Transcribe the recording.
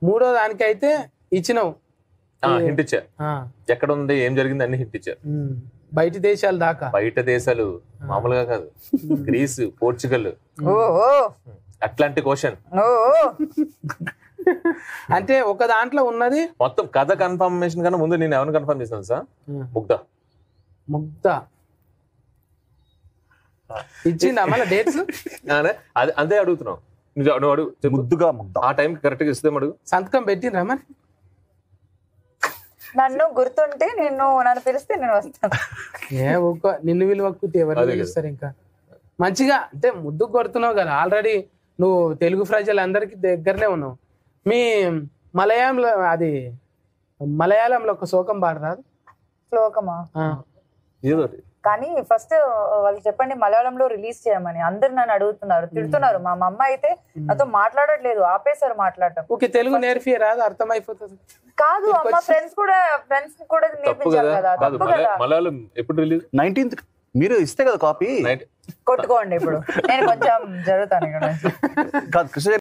మూడో దానికైతే ఇచ్చినావు హింట్ ఇచ్చా ఆ, ఎక్కడ ఉంది ఏం జరిగింది అన్ని హింట్ ఇచ్చారు ఉమ్, బయటి దేశాల దాకా బయట దేశాలు మామూలుగా కాదు గ్రీస్ పోర్చుగల్ ఓ ఓ అట్లాంటి క్వశ్చన్ ఓ ఓ. అంటే ఒక దాంట్లో ఉన్నది మొత్తం కథ కన్ఫర్మేషన్ కన్నా ముందు నేను ఎవరిని కన్ఫర్మ్ చేశాను సార్ ఉమ్, ముగ్ధ ముగ్ధ ఇచ్చిందా మళ్ళీ డేట్స్ అదే అది- అదే అడుగుతున్నావు నువ్వు నువ్వు అడుగు చెప్పు. ముద్దుగా ముగ్ధ ఆ టైం కరెక్ట్ గా ఇస్తే అడుగు సంతకం పెట్టిండ్రా మరి నన్ను గుర్తుంటే నేను నన్ను పిలిస్తే నేను వస్తాను ఏ ఒక్క నిన్ను విలువక్కుతే ఎవరు అదే కదా. పిలుస్తారు ఇంకా మంచిగా అంటే ముద్దు కొడుతున్నావు కదా ఆల్రెడీ నువ్వు తెలుగు ప్రజలందరికీ దగ్గరనే ఉన్నావు మీ మలయాళంలో అది మలయాళంలో ఒక శోకం పాడరాదు శ్లోకమా ఆ, ఏదో ఒకటి. కానీ ఫస్ట్ వాళ్ళు చెప్పండి మలయాళంలో రిలీజ్ చేయమని అందరు నన్ను అడుగుతున్నారు తిడుతున్నారు మా మమ్మ అయితే నాతో మాట్లాడట్లేదు ఆపేశారు మాట్లాడటం ఓకే తెలుగు నేర్పి రాదు అర్థమైపోతుంది కాదు అమ్మ ఫ్రెండ్స్ కూడా ఫ్రెండ్స్ కూడా తప్పు నేర్పించారు కదా కదా కాదు తప్పు మలయా- కదా మలయాళం ఎప్పుడు రిలీజ్ నైన్టీన్త్ మీరు ఇస్తే కదా కాపీ నైట్ కొట్టుకోండి ఇప్పుడు నేను కొంచెం జరుగుతాను ఇక్కడ నుంచి కాదు కృష్ణ